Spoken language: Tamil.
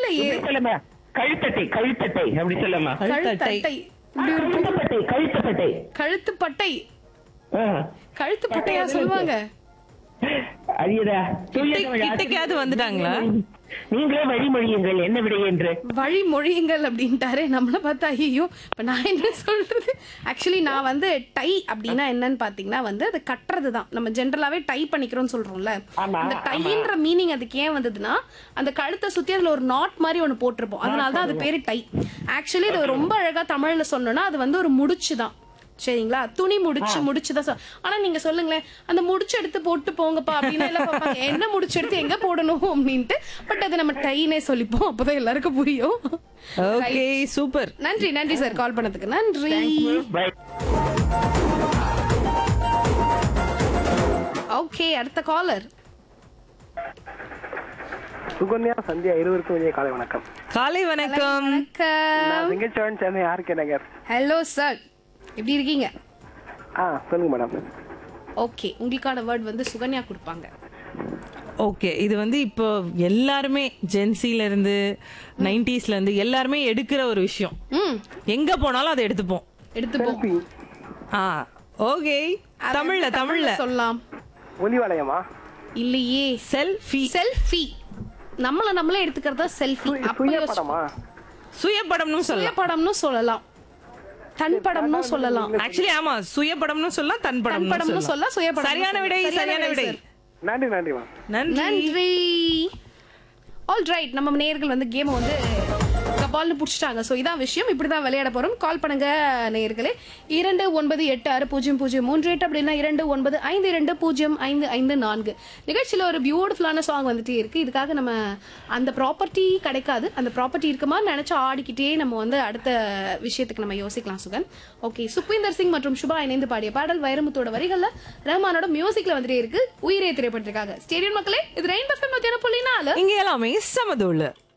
தெரியலையே இப்படி சொல்லுமா கழுத்தட்டை கழுத்தட்டை அப்படி சொல்லுமா கழுத்தட்டை கழுத்தட்டை இப்படி ஒரு கழுத்தப்பட்டை கழுத்தப்பட்டை கழுத்து பட்டை ஆ. கழுத்து பட்டையா சொல்லுவாங்க அரியதா கிட்ட- கிட்டக்கையாவது வந்துட்டாங்களா நீங்களே வழிமொழியுங்கள் என்ன விடை என்று வழி மொழியுங்கள் அப்படின்ட்டாரு நம்மள பார்த்தா ஐயோ இப்ப நான் என்ன சொல்றது ஆக்சுவலி நான் வந்து டை அப்படின்னா என்னன்னு பாத்தீங்கன்னா வந்து அது கட்டுறது தான் நம்ம ஜென்ரலாவே டை பண்ணிக்கிறோம்னு சொல்றோம்ல ஆமா, அந்த டைன்ற மீனிங் அதுக்கு ஏன் வந்ததுன்னா அந்த கழுத்தை சுத்தி அதுல ஒரு நாட் மாதிரி ஒண்ணு போட்டிருப்போம் அதனால தான் அது பேரு டை ஆக்சுவலி இது ரொம்ப அழகா தமிழ்ல சொன்னோம்னா அது வந்து ஒரு முடிச்சு தான் சரிங்களா துணி முடிச்சு முடிச்சு தான் சொ- ஆனா நீங்க சொல்லுங்களேன் அந்த முடிச்சு எடுத்து போட்டு போங்கப்பா அப்படின்னு எல்லாம் பார்ப்பாங்க என்ன முடிச்சு எடுத்து எங்க போடணும் அப்படின்ட்டு பட் அது நம்ம டைனே சொல்லிப்போம் அப்பதான் எல்லாருக்கும் புரியும் ஓகே சூப்பர் நன்றி நன்றி சார் கால் பண்ணதுக்கு நன்றி பை ஓகே அடுத்த காலர் சுகன்யா சந்தியா இருவருக்கும் இனிய காலை வணக்கம் காலை வணக்கம் வணக்கம் நான் சிங்கச்சோழன் சேர்ந்த யாருக்கு நகர் ஹலோ சார் எப்படி இருக்கீங்க ஆ சொல்லுங்க மேடம் ஓகே உங்களுக்கான வேர்ட் வந்து சுகன்யா கொடுப்பாங்க ஓகே இது வந்து இப்போ எல்லாருமே ஜென்சில இருந்து நைன்டிஸ்ல இருந்து எல்லாருமே எடுக்கிற ஒரு விஷயம் ம் எங்க போனாலும் அதை எடுத்துப்போம் எடுத்துப்போம் ஆ ஓகே அது தமிழ்ல வந்து தமிழ்ல சொல்லலாம் ஒலி வளையமா இல்லையே செல்ஃபி செல்ஃபி நம்மள நம்மளே எடுத்துக்கிறதா செல்ஃபி சுய படமா சுயப்படம்னு சொல்லலாம் சுயப்படம்னு சொல்லலாம் தன் படம்னு சொல்லலாம் ஆக்சுவலி ஆமா சுயப்படம்னு சொல்லலாம் தன் தன் படம்னு படம்னு சொல்ல சொல்லலாம் சுயப்படம் சரியான விடை சரியான விடை sir. நன்றி நன்றி மேம் நன்றி நன்றி ஆல் ரைட் நம்ம நேயர்கள் வந்து கேம் வந்து கபால்னு பிடிச்சிட்டாங்க ஸோ இதான் விஷயம் இப்படி தான் விளையாட போகிறோம் கால் பண்ணுங்க நேயர்களே இரண்டு ஒன்பது எட்டு ஆறு பூஜ்ஜியம் பூஜ்ஜியம் மூன்று எட்டு அப்படின்னா இரண்டு ஒன்பது ஐந்து இரண்டு பூஜ்ஜியம் ஐந்து ஐந்து நான்கு நிகழ்ச்சியில் ஒரு பியூட்டிஃபுல்லான சாங் வந்துட்டே இருக்கு இதுக்காக நம்ம அந்த ப்ராப்பர்ட்டி கிடைக்காது அந்த ப்ராப்பர்ட்டி இருக்குமா நினைச்சு ஆடிக்கிட்டே நம்ம வந்து அடுத்த விஷயத்துக்கு நம்ம யோசிக்கலாம் சுகன் ஓகே சுக்விந்தர் சிங் மற்றும் சுபா இணைந்து பாடிய பாடல் வைரமுத்தோட வரிகள்ல ரஹ்மானோட மியூசிக்ல வந்துட்டே இருக்கு உயிரே திரைப்பட்டிருக்காங்க ஸ்டேடியம் மக்களே இது ரெயின் பஃபே மத்தியான புள்ளி நாலு இங்க எல்லாமே சமதோளு